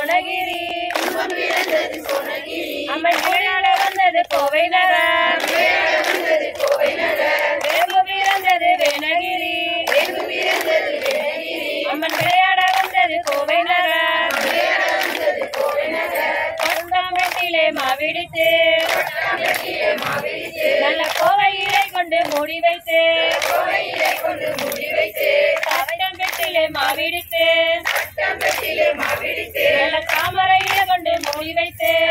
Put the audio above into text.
சோனகிரி அம்மன் விளையாட வந்தது கோவை நகர் வேம்பு பிறந்தது வேணகிரி அம்மன் விளையாட வந்தது கோவை நகர் கொட்டாம்பட்டிலே மாவிடித்து நல்ல கோவையிலை கொண்டு மூடி வைத்து கொட்டாம்பட்டிலே மாவிடித்து நல்ல தாமரையில கொண்டு மூடி வைத்து